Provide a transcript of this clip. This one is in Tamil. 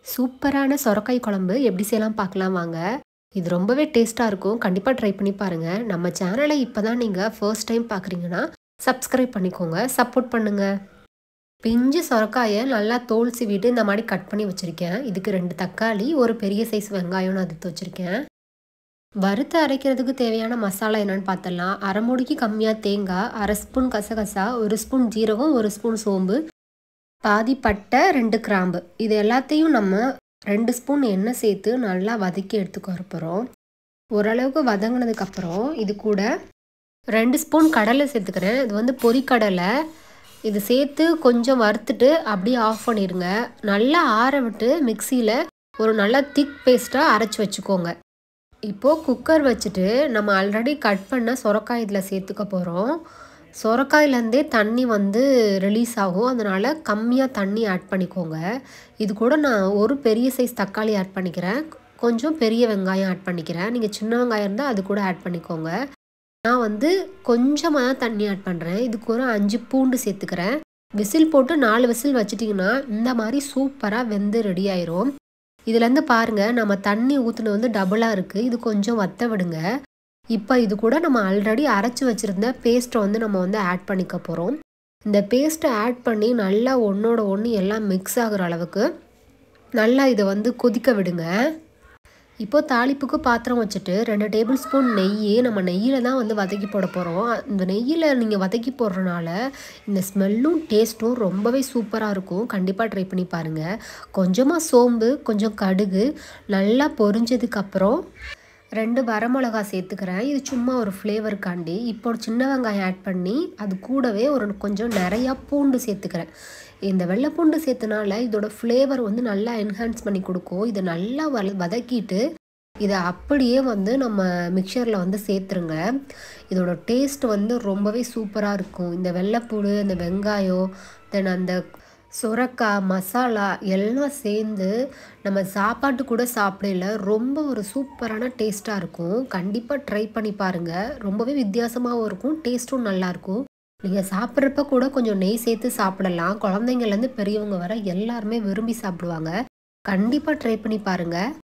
சூப்பரான சொரக்காய் குழம்பு எப்படி செய்யலாம் பார்க்கலாம் வாங்க இது ரொம்பவே டேஸ்ட்டாக இருக்கும் கண்டிப்பாக ட்ரை பண்ணி பாருங்கள் நம்ம சேனலை இப்போ தான் நீங்கள் ஃபர்ஸ்ட் டைம் பார்க்குறீங்கன்னா சப்ஸ்கிரைப் பண்ணிக்கோங்க சப்போர்ட் பண்ணுங்கள் பிஞ்சு சொரக்காயை நல்லா தோல் சீவிட்டு இந்த மாதிரி கட் பண்ணி வச்சுருக்கேன் இதுக்கு ரெண்டு தக்காளி ஒரு பெரிய சைஸ் வெங்காயம் நான் எடுத்து வச்சுருக்கேன் வறுத்து அரைக்கிறதுக்கு தேவையான மசாலா என்னென்னு பார்த்தலாம் அரை மூடிக்கு கம்மியாக தேங்காய் அரை ஸ்பூன் கசகசா ஒரு ஸ்பூன் ஜீரகம் ஒரு ஸ்பூன் சோம்பு பாதி பட்டை ரெண்டு கிராம்பு இது எல்லாத்தையும் நம்ம ரெண்டு ஸ்பூன் எண்ணெய் சேர்த்து நல்லா வதக்கி எடுத்துக்க போகிறோம் ஓரளவுக்கு வதங்கினதுக்கப்புறம் இது கூட ரெண்டு ஸ்பூன் கடலை சேர்த்துக்கிறேன் இது வந்து பொரிக்கடலை இது சேர்த்து கொஞ்சம் வறுத்துட்டு அப்படியே ஆஃப் பண்ணிடுங்க நல்லா ஆற விட்டு மிக்சியில் ஒரு நல்லா திக் பேஸ்ட்டாக அரைச்சி வச்சுக்கோங்க இப்போது குக்கர் வச்சுட்டு நம்ம ஆல்ரெடி கட் பண்ண சொரக்காய் இதில் சேர்த்துக்க போகிறோம் சொரக்காயிலேருந்தே தண்ணி வந்து ரிலீஸ் ஆகும் அதனால் கம்மியாக தண்ணி ஆட் பண்ணிக்கோங்க இது கூட நான் ஒரு பெரிய சைஸ் தக்காளி ஆட் பண்ணிக்கிறேன் கொஞ்சம் பெரிய வெங்காயம் ஆட் பண்ணிக்கிறேன் நீங்கள் சின்ன வெங்காயம் இருந்தால் அது கூட ஆட் பண்ணிக்கோங்க நான் வந்து கொஞ்சமாக தான் தண்ணி ஆட் பண்ணுறேன் இதுக்கு ஒரு அஞ்சு பூண்டு சேர்த்துக்கிறேன் விசில் போட்டு நாலு விசில் வச்சிட்டிங்கன்னா இந்த மாதிரி சூப்பராக வெந்து ரெடி ஆயிரும் இதுலேருந்து பாருங்கள் நம்ம தண்ணி ஊற்றுனது வந்து டபுளாக இருக்குது இது கொஞ்சம் வத்த விடுங்க இப்போ இது கூட நம்ம ஆல்ரெடி அரைச்சி வச்சுருந்த பேஸ்ட்டை வந்து நம்ம வந்து ஆட் பண்ணிக்க போகிறோம் இந்த பேஸ்ட்டை ஆட் பண்ணி நல்லா ஒன்றோட ஒன்று எல்லாம் மிக்ஸ் ஆகிற அளவுக்கு நல்லா இதை வந்து கொதிக்க விடுங்க இப்போ தாளிப்புக்கு பாத்திரம் வச்சுட்டு ரெண்டு டேபிள் ஸ்பூன் நெய் நம்ம நெய்யில் தான் வந்து வதக்கி போட போகிறோம் இந்த நெய்யில் நீங்கள் வதக்கி போடுறனால இந்த ஸ்மெல்லும் டேஸ்ட்டும் ரொம்பவே சூப்பராக இருக்கும் கண்டிப்பாக ட்ரை பண்ணி பாருங்கள் கொஞ்சமாக சோம்பு கொஞ்சம் கடுகு நல்லா பொரிஞ்சதுக்கப்புறம் ரெண்டு வரமிளகா சேர்த்துக்கிறேன் இது சும்மா ஒரு ஃப்ளேவருக்காண்டி இப்போ ஒரு சின்ன வெங்காயம் ஆட் பண்ணி அது கூடவே ஒரு கொஞ்சம் நிறையா பூண்டு சேர்த்துக்கிறேன் இந்த வெள்ளை பூண்டு சேர்த்தனால இதோட ஃப்ளேவர் வந்து நல்லா என்ஹான்ஸ் பண்ணி கொடுக்கும் இதை நல்லா வல வதக்கிட்டு இதை அப்படியே வந்து நம்ம மிக்சரில் வந்து சேர்த்துருங்க இதோட டேஸ்ட் வந்து ரொம்பவே சூப்பராக இருக்கும் இந்த வெள்ளைப்பூடு இந்த வெங்காயம் தென் அந்த சுரக்காய் மசாலா எல்லாம் சேர்ந்து நம்ம சாப்பாட்டு கூட சாப்பிடல ரொம்ப ஒரு சூப்பரான டேஸ்ட்டாக இருக்கும் கண்டிப்பாக ட்ரை பண்ணி பாருங்கள் ரொம்பவே வித்தியாசமாகவும் இருக்கும் டேஸ்ட்டும் நல்லாயிருக்கும் நீங்கள் சாப்பிட்றப்ப கூட கொஞ்சம் நெய் சேர்த்து சாப்பிடலாம் குழந்தைங்கள்லேருந்து பெரியவங்க வர எல்லாருமே விரும்பி சாப்பிடுவாங்க கண்டிப்பாக ட்ரை பண்ணி பாருங்கள்